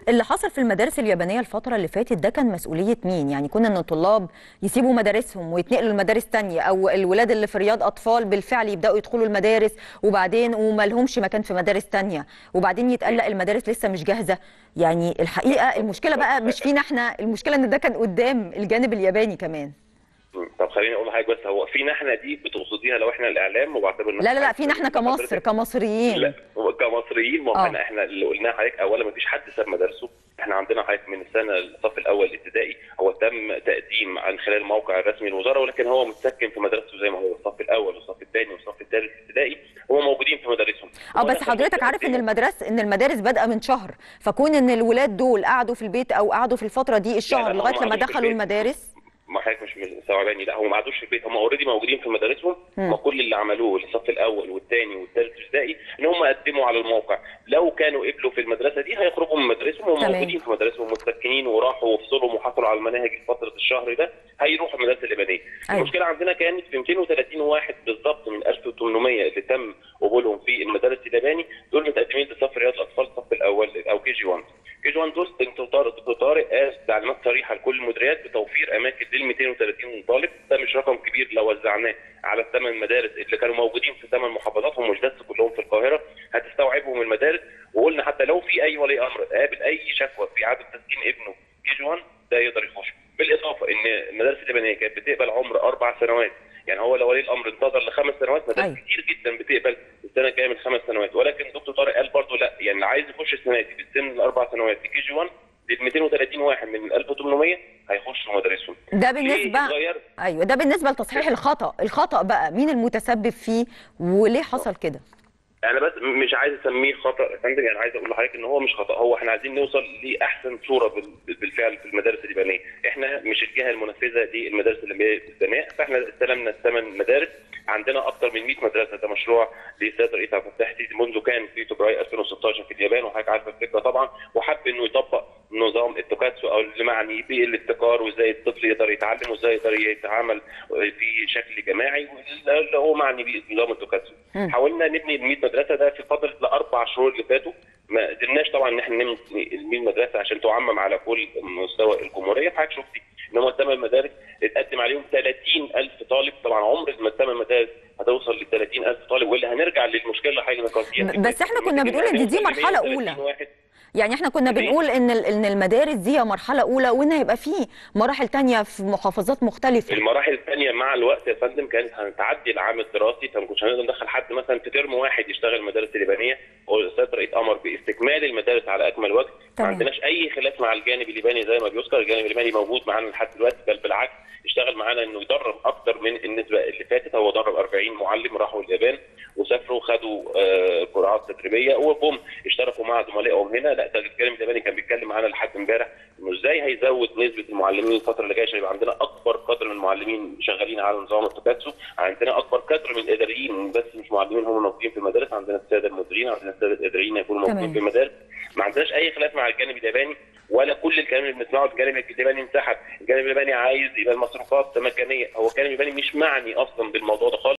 اللي حصل في المدارس اليابانية الفترة اللي فاتت ده كان مسؤولية مين؟ يعني كون ان الطلاب يسيبوا مدارسهم ويتنقلوا لمدارس تانية او الولاد اللي في رياض اطفال بالفعل يبدأوا يدخلوا المدارس وبعدين وما لهمش مكان في مدارس تانية وبعدين يتقلق المدارس لسه مش جاهزة يعني الحقيقة المشكلة بقى مش فينا احنا المشكلة ان ده كان قدام الجانب الياباني كمان طب خليني اقول لحضرتك بس هو فينا احنا دي بتقصديها لو احنا الاعلام وبعتبر لا لا لا فينا احنا كمصر كمصريين لا كمصريين ما هو آه. احنا احنا اللي قلناه لحضرتك اولا ما فيش حد ساب مدارسه احنا عندنا حضرتك من السنه الصف الاول الابتدائي هو تم تقديم عن خلال الموقع الرسمي للوزاره ولكن هو متسكن في مدرسته زي ما هو الصف الاول والصف الثاني والصف الثالث الابتدائي هم موجودين في مدارسهم اه وأنا بس حضرتك عارف ان خليني المدرس ان المدارس بادئه من شهر فكون ان الولاد دول قعدوا في البيت او قعدوا في الفتره دي الشهر هم لغايه لما قعدوا في دخلوا البيت. المدارس ما حضرتك مش مستوعباني لا هم ما قعدوش في البيت هم اوريدي موجودين في مدارسهم هم كل اللي عملوه الصف الاول والثاني والثالث ابتدائي ان هم قدموا على الموقع لو كانوا قبلوا في المدرسه دي هيخرجوا من مدارسهم وهم تمام. موجودين في مدارسهم متسكنين وراحوا وفصلوا وحصلوا على المناهج لفتره الشهر ده هيروحوا المدارس اليابانيه أيوة. المشكله عندنا كانت في 230 واحد بالظبط من 1800 اللي تم قبولهم في المدارس الياباني دول متقدمين لصف رياض الاطفال الصف الاول او كي جي 1 كي جي 1 دول دكتور طارق دكتور طارق قال تعليمات صريحه لكل المديريات بتوفير اماكن لل 230 طالب ده مش رقم كبير لو وزعناه على الثمان مدارس اللي كانوا موجودين في ثمان محافظات هم مش بس كلهم في القاهره هتستوعبهم المدارس وقلنا حتى لو في اي ولي امر قابل اي شكوى في عدم تسكين ابنه كي جي 1 ده يقدر يخش بالاضافه ان المدارس اليابانيه كانت بتقبل عمر اربع سنوات يعني هو لو ولي الامر انتظر لخمس سنوات مدارس أيوة. كتير جدا بتقبل السنه الجايه من خمس سنوات ولكن دكتور طارق قال برضه لا يعني اللي عايز يخش السنه دي بالسن الاربع سنوات في كي جي 1 ال 230 واحد من 1800 هيخشوا مدارسهم ده ليه بالنسبه اتغير؟ ايوه ده بالنسبه لتصحيح الخطا الخطا بقى مين المتسبب فيه وليه حصل كده انا بس مش عايز اسميه خطا يا فندم يعني عايز اقول لحضرتك ان هو مش خطا هو احنا عايزين نوصل لاحسن صوره بال- بالفعل في المدارس اليابانيه احنا مش الجهه المنفذه للمدارس اليابانيه فاحنا استلمنا الثمان مدارس عندنا اكثر من 100 مدرسه ده مشروع للسيد الرئيس عبد الفتاح السيسي منذ كان في فبراير 2016 في اليابان وحضرتك عارفه الفكره طبعا وحب انه يطبق نظام التوكاتسو او اللي معني بالابتكار وازاي الطفل يقدر يتعلم وازاي يقدر يتعامل في شكل جماعي اللي هو معني بنظام التوكاتسو مم. حاولنا نبني ال 100 مدرسه ده في فتره الاربع شهور اللي فاتوا ما قدرناش طبعا ان احنا نبني ال 100 مدرسه عشان تعمم على كل مستوى الجمهوريه فحضرتك شفتي ان هم الثمان مدارس اتقدم عليهم 30000 طالب طبعا عمر ما الثمان مدارس هتوصل ل 30000 طالب واللي هنرجع للمشكله اللي حضرتك ذكرتيها بس إحنا كنا بنقول إن دي مرحلة أولى. واحد يعني احنا كنا ليه؟ بنقول ان ال- ان المدارس دي مرحله اولى وان هيبقى فيه مراحل تانية في محافظات مختلفه المراحل الثانيه مع الوقت يا فندم كانت هتعدي العام الدراسي فما كناش هنقدر ندخل حد مثلا في ترم واحد يشتغل المدارس اليابانيه والاستاذ رئيس امر باستكمال المدارس على اكمل وجه ما تمام. عندناش اي خلاف مع الجانب الياباني زي ما بيذكر الجانب الياباني موجود معانا لحد دلوقتي بل بالعكس اشتغل معانا انه يدرب اكتر من النسبه اللي فاتت هو درب 40 معلم راحوا اليابان وسافروا خدوا آه، قرعات تدريبيه وبوم اشتركوا مع زملائهم هنا لا ده الجانب الياباني كان بيتكلم معانا لحد امبارح انه ازاي هيزود نسبه المعلمين الفتره اللي جايه عشان يبقى عندنا اكبر قدر من المعلمين شغالين على نظام التكاتسو عندنا اكبر قدر من الاداريين بس مش معلمين هم موجودين في المدارس عندنا الساده المديرين عندنا الساده الاداريين يكونوا تمام. موجودين في المدارس ما عندناش اي خلاف مع الجانب الياباني ولا كل الكلام اللي بنسمعه الجانب الياباني انسحب الجانب الياباني عايز يبقى المصروفات مجانيه هو الجانب الياباني مش معني اصلا بالموضوع ده خالص